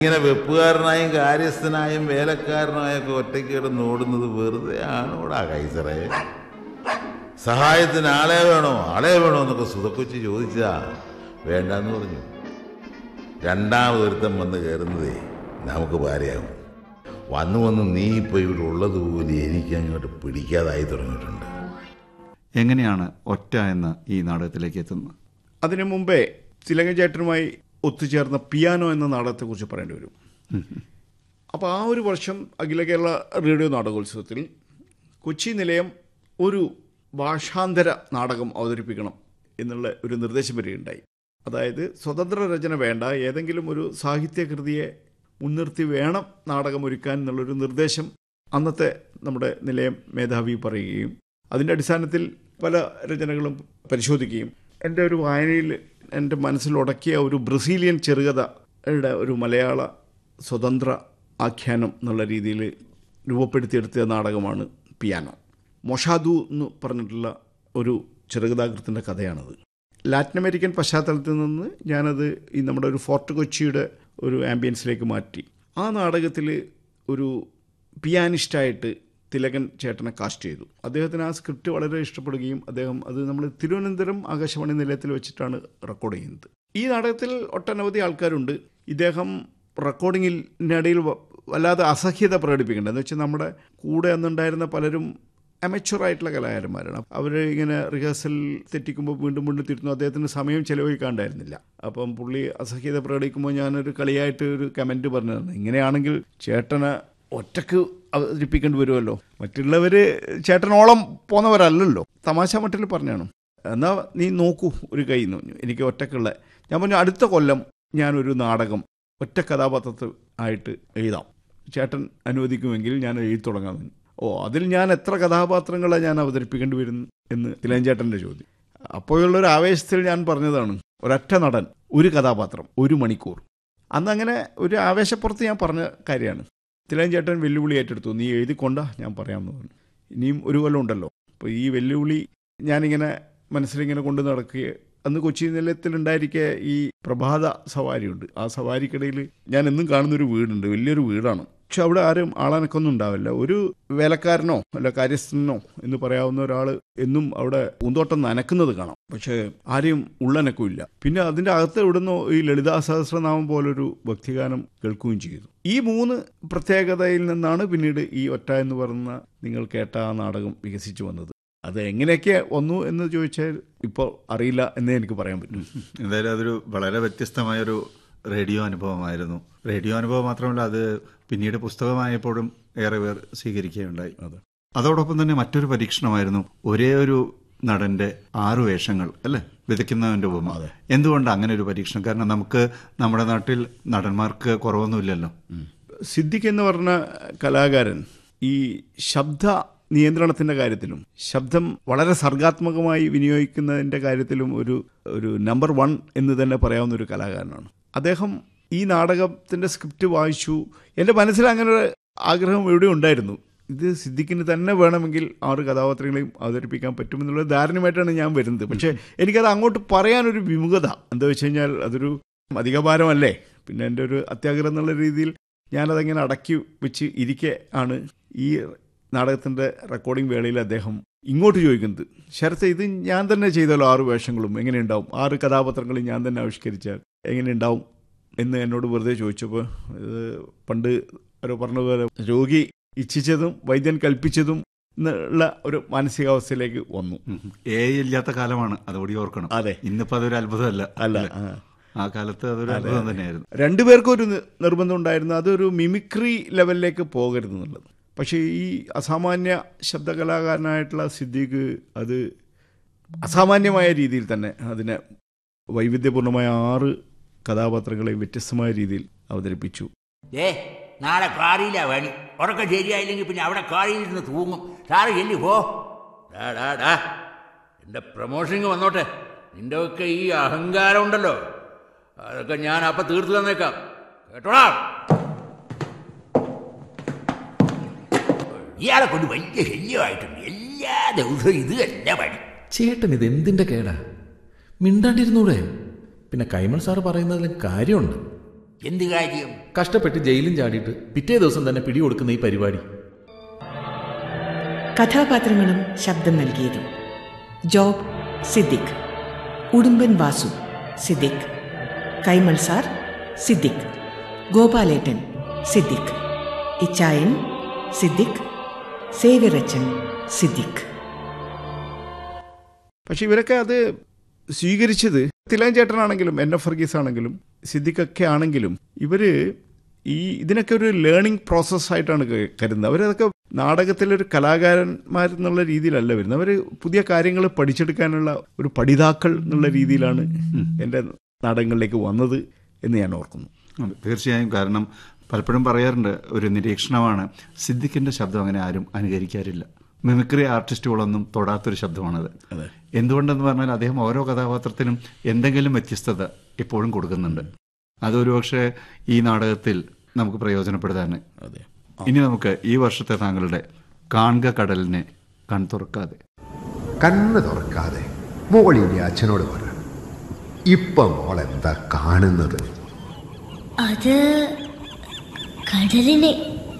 ഇങ്ങനെ വെപ്പുകാരനായും കാര്യസ്ഥനായും വേലക്കാരനായൊക്കെ ഒറ്റയ്ക്ക് കിടന്ന് ഓടുന്നത് വെറുതെ ആണോടാ കൈസറേ സഹായത്തിന് ആളെ വേണോ ആളെ വേണോ എന്നൊക്കെ സുതക്കൊച്ചി ചോദിച്ചാ വേണ്ടെന്ന് പറഞ്ഞു രണ്ടാമതൊരുത്തം വന്ന് കയറുന്നതേ നമുക്ക് ഭാര്യയാകും വന്നു വന്ന് നീ ഇപ്പോൾ ഇവിടെ ഉള്ളതുപോലെ എനിക്ക് അങ്ങോട്ട് പിടിക്കാതായി തുടങ്ങിയിട്ടുണ്ട് എങ്ങനെയാണ് ഒറ്റ എന്ന ഈ നാടകത്തിലേക്ക് എത്തുന്നത് അതിനു മുമ്പേ തിലകൻ ചേട്ടനുമായി ഒത്തുചേർന്ന പിയാനോ എന്ന നാടകത്തെക്കുറിച്ച് പറയേണ്ടി വരും അപ്പോൾ ആ ഒരു വർഷം അഖില കേരള റേഡിയോ നാടകോത്സവത്തിൽ കൊച്ചി നിലയം ഒരു ഭാഷാന്തര നാടകം അവതരിപ്പിക്കണം എന്നുള്ള ഒരു നിർദ്ദേശം വരികയുണ്ടായി അതായത് സ്വതന്ത്ര രചന വേണ്ട ഏതെങ്കിലും ഒരു സാഹിത്യകൃതിയെ മുൻനിർത്തി വേണം നാടകം ഒരുക്കാൻ എന്നുള്ളൊരു നിർദ്ദേശം അന്നത്തെ നമ്മുടെ നിലയം മേധാവി പറയുകയും അതിൻ്റെ അടിസ്ഥാനത്തിൽ പല രചനകളും പരിശോധിക്കുകയും എൻ്റെ ഒരു വായനയിൽ എൻ്റെ മനസ്സിൽ ഉടക്കിയ ഒരു ബ്രസീലിയൻ ചെറുകഥയുടെ ഒരു മലയാള സ്വതന്ത്ര ആഖ്യാനം എന്നുള്ള രീതിയിൽ രൂപപ്പെടുത്തിയെടുത്ത നാടകമാണ് പിയാനോ മൊഷാദു എന്ന് പറഞ്ഞിട്ടുള്ള ഒരു ചെറുകഥാകൃത്തിൻ്റെ കഥയാണത് ലാറ്റിൻ അമേരിക്കൻ പശ്ചാത്തലത്തിൽ നിന്ന് ഞാനത് ഈ നമ്മുടെ ഒരു ഫോർട്ട് കൊച്ചിയുടെ ഒരു ആംബിയൻസിലേക്ക് മാറ്റി ആ നാടകത്തിൽ ഒരു പിയാനിസ്റ്റായിട്ട് തിലകൻ ചേട്ടനെ കാസ്റ്റ് ചെയ്തു അദ്ദേഹത്തിന് ആ സ്ക്രിപ്റ്റ് വളരെ ഇഷ്ടപ്പെടുകയും അദ്ദേഹം അത് നമ്മൾ തിരുവനന്തപുരം ആകാശവാണി നിലയത്തിൽ വെച്ചിട്ടാണ് റെക്കോർഡ് ചെയ്യുന്നത് ഈ നാടകത്തിൽ ഒട്ടനവധി ആൾക്കാരുണ്ട് ഇദ്ദേഹം റെക്കോർഡിങ്ങിനിടയിൽ വ- വല്ലാതെ അസഹ്യത പ്രകടിപ്പിക്കേണ്ടത് എന്ന് വെച്ചാൽ നമ്മുടെ കൂടെ അന്നുണ്ടായിരുന്ന പലരും അമച്വർ ആയിട്ടുള്ള കലാകാരന്മാരാണ് അവർ ഇങ്ങനെ റിഹേഴ്സൽ തെറ്റിക്കുമ്പോൾ വീണ്ടും വീണ്ടും തിരുത്തുന്നു അദ്ദേഹത്തിന് സമയം ചിലവഴിക്കാണ്ടായിരുന്നില്ല അപ്പം പുള്ളി അസഹ്യത പ്രകടിക്കുമ്പോൾ ഞാനൊരു കളിയായിട്ട് ഒരു കമൻറ്റ് പറഞ്ഞതാണ് ഇങ്ങനെയാണെങ്കിൽ ചേട്ടനെ ഒറ്റക്ക് അവതരിപ്പിക്കേണ്ടി വരുമല്ലോ മറ്റുള്ളവർ ചേട്ടനോളം പോന്നവരല്ലല്ലോ തമാശ മട്ടിൽ പറഞ്ഞാണ് എന്നാൽ നീ നോക്കൂ ഒരു കൈ എന്ന് പറഞ്ഞു എനിക്ക് ഒറ്റക്കുള്ള ഞാൻ പറഞ്ഞു അടുത്ത കൊല്ലം ഞാനൊരു നാടകം ഒറ്റ കഥാപാത്രത്തിൽ ആയിട്ട് എഴുതാം ചേട്ടൻ അനുവദിക്കുമെങ്കിൽ ഞാൻ എഴുതി തുടങ്ങാൻ പറഞ്ഞു ഓ അതിൽ ഞാൻ എത്ര കഥാപാത്രങ്ങളെ ഞാൻ അവതരിപ്പിക്കേണ്ടി വരും എന്ന് തിലഞ്ചേട്ടൻ്റെ ചോദ്യം അപ്പോഴുള്ളൊരു ആവേശത്തിൽ ഞാൻ പറഞ്ഞതാണ് ഒരൊറ്റ നടൻ ഒരു കഥാപാത്രം ഒരു മണിക്കൂർ അന്ന് അങ്ങനെ ഒരു ആവേശപ്പുറത്ത് ഞാൻ പറഞ്ഞ കാര്യമാണ് തിലഞ്ചേട്ടൻ വെല്ലുവിളി ഏറ്റെടുത്തു നീ എഴുതിക്കൊണ്ടാ ഞാൻ പറയാമെന്ന് പറഞ്ഞു ഇനിയും ഒരു കൊല്ലം ഉണ്ടല്ലോ അപ്പോൾ ഈ വെല്ലുവിളി ഞാനിങ്ങനെ മനസ്സിലിങ്ങനെ കൊണ്ട് നടക്കുക അന്ന് കൊച്ചി നിലയത്തിലുണ്ടായിരിക്കെ ഈ പ്രഭാത സവാരിയുണ്ട് ആ സവാരിക്കിടയിൽ ഞാൻ എന്നും കാണുന്നൊരു വീടുണ്ട് വലിയൊരു വീടാണ് പക്ഷെ അവിടെ ആരും ആളനക്കൊന്നും ഉണ്ടാവില്ല ഒരു വേലക്കാരനോ അല്ല കാര്യസ്ഥനോ എന്ന് പറയാവുന്ന ഒരാൾ എന്നും അവിടെ പൂന്തോട്ടം നനക്കുന്നത് കാണാം പക്ഷേ ആരെയും ഉള്ളനക്കമില്ല പിന്നെ അതിൻ്റെ അകത്ത് ഇവിടുന്ന് ഈ ലളിതാ സഹസ്രനാമം പോലൊരു ഭക്തിഗാനം കേൾക്കുകയും ചെയ്തു ഈ മൂന്ന് പ്രത്യേകതയിൽ നിന്നാണ് പിന്നീട് ഈ ഒറ്റ എന്ന് പറയുന്ന നിങ്ങൾ കേട്ട ആ നാടകം വികസിച്ചു വന്നത് അത് എങ്ങനെയൊക്കെ വന്നു എന്ന് ചോദിച്ചാൽ ഇപ്പോൾ അറിയില്ല എന്നേ എനിക്ക് പറയാൻ പറ്റും എന്തായാലും അതൊരു വളരെ വ്യത്യസ്തമായൊരു റേഡിയോ അനുഭവമായിരുന്നു റേഡിയോ അനുഭവം മാത്രമല്ല അത് പിന്നീട് പുസ്തകമായപ്പോഴും ഏറെ പേർ സ്വീകരിക്കുകയുണ്ടായി അതെ. അതോടൊപ്പം തന്നെ മറ്റൊരു പരീക്ഷണമായിരുന്നു ഒരേ ഒരു നടന്റെ ആറു വേഷങ്ങൾ അല്ലേ വിതയ്ക്കുന്നവന്റെ ഉപമ എന്തുകൊണ്ട് അങ്ങനെ ഒരു പരീക്ഷണം കാരണം നമുക്ക് നമ്മുടെ നാട്ടിൽ നടന്മാർക്ക് കുറവൊന്നുമില്ലല്ലോ സിദ്ദിഖ് എന്ന് പറഞ്ഞ കലാകാരൻ ഈ ശബ്ദ നിയന്ത്രണത്തിന്റെ കാര്യത്തിലും ശബ്ദം വളരെ സർഗാത്മകമായി വിനിയോഗിക്കുന്നതിന്റെ കാര്യത്തിലും ഒരു ഒരു നമ്പർ വൺ എന്ന് തന്നെ പറയാവുന്ന ഒരു കലാകാരനാണ് അദ്ദേഹം ഈ നാടകത്തിന്റെ സ്ക്രിപ്റ്റ് വായിച്ചു എൻ്റെ മനസ്സിൽ അങ്ങനെ ഒരു ആഗ്രഹം എവിടെ ഉണ്ടായിരുന്നു ഇത് സിദ്ദിഖിന് തന്നെ വേണമെങ്കിൽ ആറ് കഥാപാത്രങ്ങളെയും അവതരിപ്പിക്കാൻ പറ്റുമെന്നുള്ള ധാരണയുമായിട്ടാണ് ഞാൻ വരുന്നത് പക്ഷേ എനിക്കത് അങ്ങോട്ട് പറയാനൊരു വിമുഖത എന്താ വെച്ച് കഴിഞ്ഞാൽ അതൊരു അധികഭാരമല്ലേ പിന്നെ എൻ്റെ ഒരു അത്യാഗ്രഹം എന്നുള്ള രീതിയിൽ ഞാനതങ്ങനെ അടക്കി വെച്ച് ഇരിക്കെ ആണ് ഈ നാടകത്തിൻ്റെ റെക്കോർഡിംഗ് വേളയിൽ അദ്ദേഹം ഇങ്ങോട്ട് ചോദിക്കുന്നത് ശരത്ത് ഇത് ഞാൻ തന്നെ ചെയ്താലോ ആറ് വേഷങ്ങളും എങ്ങനെ ഉണ്ടാവും ആറ് കഥാപാത്രങ്ങളും ഞാൻ തന്നെ ആവിഷ്കരിച്ചാൽ എങ്ങനെ ഉണ്ടാവും എന്ന് എന്നോട് വെറുതെ ചോദിച്ചപ്പോൾ ഇത് പണ്ട് ഒരു പറഞ്ഞ പോലെ രോഗി ഇച്ഛിച്ചതും വൈദ്യൻ കൽപ്പിച്ചതും എന്നുള്ള ഒരു മാനസികാവസ്ഥയിലേക്ക് വന്നു ഏ ഇല്ലാത്ത കാലമാണ് അതുകൂടി ഓർക്കണം അതെ ഇന്നിപ്പോ അതൊരു അത്ഭുതമല്ല അല്ല അല്ലേ? ആ. ആ കാലത്ത് അതൊരു അത്ഭുതം തന്നെയായിരുന്നു രണ്ടുപേർക്കും ഒരു നി- നിർബന്ധം ഉണ്ടായിരുന്നു അതൊരു മിമിക്രി ലെവലിലേക്ക് പോകരുത് എന്നുള്ളത് പക്ഷേ ഈ അസാമാന്യ ശബ്ദകലാകാരനായിട്ടുള്ള സിദ്ദീഖ് അത് അസാമാന്യമായ രീതിയിൽ തന്നെ അതിനെ വൈവിധ്യപൂർണമായ ആറ് കഥാപാത്രങ്ങളെയും വ്യത്യസ്തമായ രീതിയിൽ അവതരിപ്പിച്ചു ഏ നാളെ കാറിയില്ല പണി ഉറക്കം ശരിയായില്ലെങ്കിൽ പിന്നെ അവിടെ കാറിയിരുന്ന് തൂങ്ങും സാറ് ചെല്ലി പോ ഡാ ഡാ ഡാ എൻ്റെ പ്രമോഷനിങ് വന്നോട്ടെ നിന്റെ ഒക്കെ ഈ അഹങ്കാരം ഉണ്ടല്ലോ അതൊക്കെ ഞാൻ അപ്പം തീർത്തു തന്നേക്കാം കേട്ടോടാ ഇയാളെ കൊണ്ട് വലിയ ശല്യമായിട്ടുണ്ട് എല്ലാ ദിവസവും ഇത് തന്നെ പണി ചേട്ടൻ ഇത് എന്തിന്റെ കേടാ മിണ്ടാണ്ടിരുന്നൂടെ പിന്നെ കൈമൾ സാറ് പറയുന്നതിലും കാര്യമുണ്ട് എന്ത് കാര്യം കഷ്ടപ്പെട്ട് ജയിലും ചാടിയിട്ട് പിറ്റേ ദിവസം തന്നെ പിടികൊടുക്കുന്ന ഈ പരിപാടി കഥാപാത്രങ്ങളും ശബ്ദം നൽകിയതും ജോബ് സിദ്ദിഖ് ഉടുമ്പൻ വാസു സിദ്ദിഖ് കൈമൾ സാർ സിദ്ദിഖ് ഗോപാലേട്ടൻ സിദ്ദിഖ് ഇച്ചായൻ സിദ്ദിഖ് സേവ്യറച്ചൻ സിദ്ദിഖ് പക്ഷെ ഇവരൊക്കെ അത് സ്വീകരിച്ചത് തിലകൻ ചേട്ടനാണെങ്കിലും എൻ എഫ് ഫർഗീസ് ആണെങ്കിലും സിദ്ദിഖൊക്കെ ആണെങ്കിലും ഇവര് ഈ ഇതിനൊക്കെ ഒരു ലേണിംഗ് പ്രോസസ്സായിട്ടാണ് കരുതുന്നത് അവരതൊക്കെ നാടകത്തിലൊരു കലാകാരന്മാരെന്നുള്ള രീതിയിലല്ല വരുന്നത് അവർ പുതിയ കാര്യങ്ങൾ പഠിച്ചെടുക്കാനുള്ള ഒരു പഠിതാക്കൾ എന്നുള്ള രീതിയിലാണ് എൻ്റെ നാടകങ്ങളിലേക്ക് വന്നത് എന്ന് ഞാൻ ഓർക്കുന്നു അതെ, തീർച്ചയായും കാരണം പലപ്പോഴും പറയാറുണ്ട് ഒരു നിരീക്ഷണമാണ് സിദ്ദിഖിന്റെ ശബ്ദം അങ്ങനെ ആരും അനുകരിക്കാറില്ല മിമിക്രി ആർട്ടിസ്റ്റുകളൊന്നും തൊടാത്തൊരു ശബ്ദമാണത് അതെ. എന്തുകൊണ്ടെന്ന് പറഞ്ഞാൽ അദ്ദേഹം ഓരോ കഥാപാത്രത്തിനും എന്തെങ്കിലും വ്യത്യസ്തത ഇപ്പോഴും കൊടുക്കുന്നുണ്ട് അതൊരു പക്ഷേ ഈ നാടകത്തിൽ നമുക്ക് പ്രയോജനപ്പെടുതാണ് അതെ ഇനി നമുക്ക് ഈ വർഷത്തെ താങ്കളുടെ കാൺക കടലിനെ കൺ തുറക്കാതെ കണ്ണ് തുറക്കാതെ മോളിനി അച്ഛനോട് പറ ഇപ്പൊ മോൾ എന്താ കാണുന്നത് അത് കടലിനെ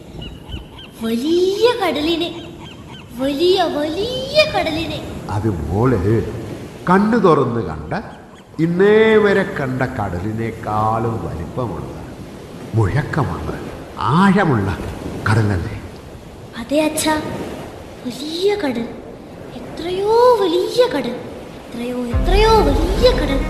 വലിയ കടലിനെ വലിയ വലിയ കടലിനെ അത് മോള് കണ്ണു തുറന്ന് കണ്ട ഇന്നേ വരെ കണ്ട കടലിനേക്കാളും വലിപ്പമുള്ള മുഴക്കമുള്ള ആഴമുള്ള കടലല്ലേ അതെ അച്ഛ വലിയ കടൽ എത്രയോ വലിയ കടൽ എത്രയോ എത്രയോ വലിയ കടൽ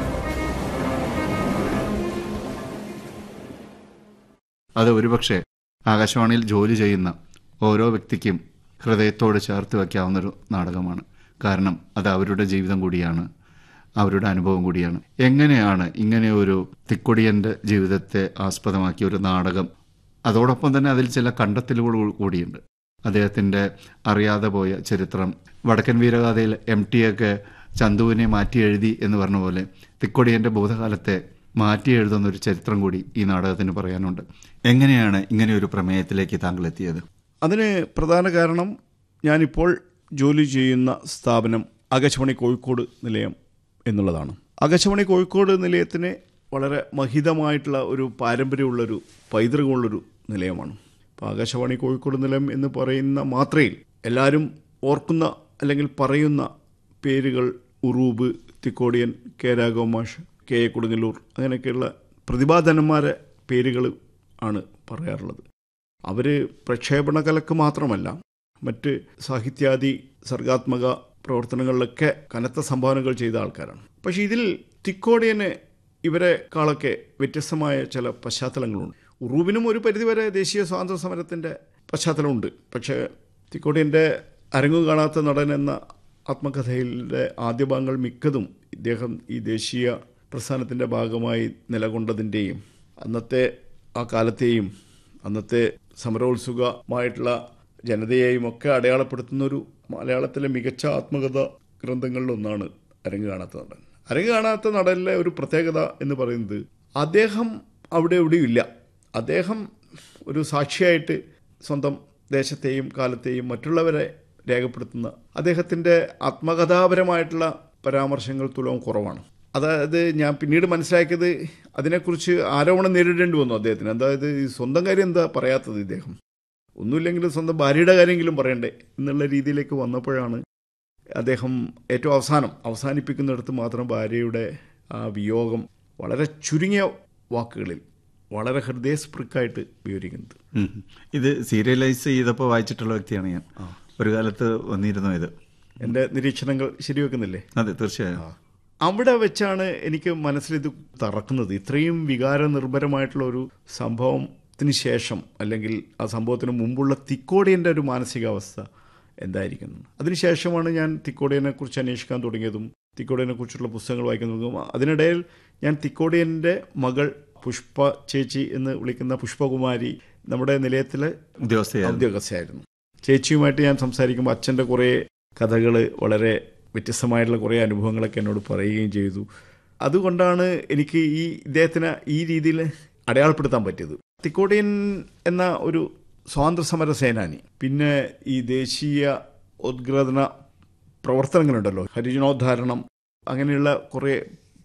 അത് ഒരുപക്ഷെ ആകാശവാണിയിൽ ജോലി ചെയ്യുന്ന ഓരോ വ്യക്തിക്കും ഹൃദയത്തോട് ചേർത്ത് വയ്ക്കാവുന്നൊരു നാടകമാണ് കാരണം അത് അവരുടെ ജീവിതം കൂടിയാണ് അവരുടെ അനുഭവം കൂടിയാണ് എങ്ങനെയാണ് ഇങ്ങനെ ഒരു തിക്കൊടിയൻ്റെ ജീവിതത്തെ ആസ്പദമാക്കിയ ഒരു നാടകം അതോടൊപ്പം തന്നെ അതിൽ ചില കണ്ടെത്തലുകൾ കൂടിയുണ്ട് അദ്ദേഹത്തിൻ്റെ അറിയാതെ പോയ ചരിത്രം വടക്കൻ വീരഗാഥയിൽ എം ടി ഒക്കെ ചന്തുവിനെ മാറ്റി എഴുതി എന്ന് പറഞ്ഞ പോലെ തിക്കൊടിയൻ്റെ ഭൂതകാലത്തെ മാറ്റി എഴുതുന്ന ഒരു ചരിത്രം കൂടി ഈ നാടകത്തിന് പറയാനുണ്ട് എങ്ങനെയാണ് ഇങ്ങനെ ഒരു പ്രമേയത്തിലേക്ക് താങ്കൾ എത്തിയത് അതിന് പ്രധാന കാരണം ഞാനിപ്പോൾ ജോലി ചെയ്യുന്ന സ്ഥാപനം ആകാശവാണി കോഴിക്കോട് നിലയം എന്നുള്ളതാണ് ആകാശവാണി കോഴിക്കോട് നിലയത്തിന് വളരെ മഹിതമായിട്ടുള്ള ഒരു പാരമ്പര്യമുള്ളൊരു പൈതൃകമുള്ളൊരു നിലയമാണ് അപ്പോൾ ആകാശവാണി കോഴിക്കോട് നിലയം എന്ന് പറയുന്ന മാത്രയിൽ എല്ലാവരും ഓർക്കുന്ന അല്ലെങ്കിൽ പറയുന്ന പേരുകൾ ഉറൂബ് തിക്കോടിയൻ കെ രാഘവമാഷ് കെ എ കൊടുങ്ങല്ലൂർ അങ്ങനെയൊക്കെയുള്ള പ്രതിഭാധനന്മാരെ പേരുകൾ ആണ് പറയാറുള്ളത് അവർ പ്രക്ഷേപണ കലക്ക് മാത്രമല്ല മറ്റ് സാഹിത്യാദി സർഗാത്മക പ്രവർത്തനങ്ങളിലൊക്കെ കനത്ത സംഭാവനകൾ ചെയ്ത ആൾക്കാരാണ് പക്ഷേ ഇതിൽ തിക്കോടിയന് ഇവരെക്കാളൊക്കെ വ്യത്യസ്തമായ ചില പശ്ചാത്തലങ്ങളുണ്ട് ഉറൂബിനും ഒരു പരിധിവരെ ദേശീയ സ്വാതന്ത്ര്യ സമരത്തിൻ്റെ പശ്ചാത്തലമുണ്ട് പക്ഷേ തിക്കോടിയൻ്റെ അരങ്ങു കാണാത്ത നടൻ എന്ന ആത്മകഥയിലെ ആദ്യ ഭാഗങ്ങൾ മിക്കതും ഇദ്ദേഹം ഈ ദേശീയ പ്രസ്ഥാനത്തിൻ്റെ ഭാഗമായി നിലകൊണ്ടതിൻ്റെയും അന്നത്തെ ആ കാലത്തെയും അന്നത്തെ സമരോത്സുകമായിട്ടുള്ള ജനതയെയും ഒക്കെ അടയാളപ്പെടുത്തുന്ന ഒരു മലയാളത്തിലെ മികച്ച ആത്മകഥ ഗ്രന്ഥങ്ങളിലൊന്നാണ് അരങ്ങ് കാണാത്ത നടൻ അരങ്ങ് കാണാത്ത നടനിലെ ഒരു പ്രത്യേകത എന്ന് പറയുന്നത് അദ്ദേഹം അവിടെ എവിടെയും ഇല്ല അദ്ദേഹം ഒരു സാക്ഷിയായിട്ട് സ്വന്തം ദേശത്തെയും കാലത്തെയും മറ്റുള്ളവരെ രേഖപ്പെടുത്തുന്ന അദ്ദേഹത്തിൻ്റെ ആത്മകഥാപരമായിട്ടുള്ള പരാമർശങ്ങൾ തുലവും കുറവാണ് അതായത് ഞാൻ പിന്നീട് മനസ്സിലാക്കിയത് അതിനെക്കുറിച്ച് ആരോപണം നേരിടേണ്ടി വന്നു അദ്ദേഹത്തിന് അതായത് ഈ സ്വന്തം കാര്യം എന്താ പറയാത്തത് ഇദ്ദേഹം ഒന്നുമില്ലെങ്കിലും സ്വന്തം ഭാര്യയുടെ കാര്യമെങ്കിലും പറയണ്ടേ എന്നുള്ള രീതിയിലേക്ക് വന്നപ്പോഴാണ് അദ്ദേഹം ഏറ്റവും അവസാനം അവസാനിപ്പിക്കുന്നിടത്ത് മാത്രം ഭാര്യയുടെ ആ വിയോഗം വളരെ ചുരുങ്ങിയ വാക്കുകളിൽ വളരെ ഹൃദയസ്പൃക്കായിട്ട് വിവരിക്കുന്നത് ഉം. ഇത് സീരിയലൈസ് ചെയ്തപ്പോൾ വായിച്ചിട്ടുള്ള വ്യക്തിയാണ് ഞാൻ ഒരു കാലത്ത് വന്നിരുന്നു ഇത് എൻ്റെ നിരീക്ഷണങ്ങൾ ശരിവെക്കുന്നില്ലേ അതെ തീർച്ചയായും അവിടെ വെച്ചാണ് എനിക്ക് മനസ്സിലിത് തറക്കുന്നത് ഇത്രയും വികാരനിർഭരമായിട്ടുള്ള ഒരു സംഭവത്തിന് ശേഷം അല്ലെങ്കിൽ ആ സംഭവത്തിന് മുമ്പുള്ള തിക്കോടിയൻ്റെ ഒരു മാനസികാവസ്ഥ എന്തായിരിക്കും അതിനുശേഷമാണ് ഞാൻ തിക്കോടിയനെ കുറിച്ച് അന്വേഷിക്കാൻ തുടങ്ങിയതും തിക്കോടിയനെ കുറിച്ചുള്ള പുസ്തകങ്ങൾ വായിക്കുന്നതും അതിനിടയിൽ ഞാൻ തിക്കോടിയൻ്റെ മകൾ പുഷ്പ ചേച്ചി എന്ന് വിളിക്കുന്ന പുഷ്പകുമാരി നമ്മുടെ നിലയത്തിലെ ഉദ്യോഗസ്ഥയായിരുന്നു ഉദ്യോഗസ്ഥയായിരുന്നു ചേച്ചിയുമായിട്ട് ഞാൻ സംസാരിക്കുമ്പോൾ അച്ഛൻ്റെ കുറേ കഥകൾ വളരെ വ്യത്യസ്തമായിട്ടുള്ള കുറേ അനുഭവങ്ങളൊക്കെ എന്നോട് പറയുകയും ചെയ്തു അതുകൊണ്ടാണ് എനിക്ക് ഈ ഇദ്ദേഹത്തിന് ഈ രീതിയിൽ അടയാളപ്പെടുത്താൻ പറ്റിയത് തിക്കോടിയൻ എന്ന ഒരു സ്വാതന്ത്ര്യ സമര സേനാനി പിന്നെ ഈ ദേശീയ ഉദ്ഗ്രഥന പ്രവർത്തനങ്ങളുണ്ടല്ലോ ഹരിജനോദ്ധാരണം അങ്ങനെയുള്ള കുറേ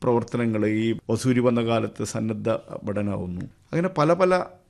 പ്രവർത്തനങ്ങൾ ഈ വസൂരി വന്ന കാലത്ത് സന്നദ്ധ ഭടനാവുന്നു അങ്ങനെ പല പല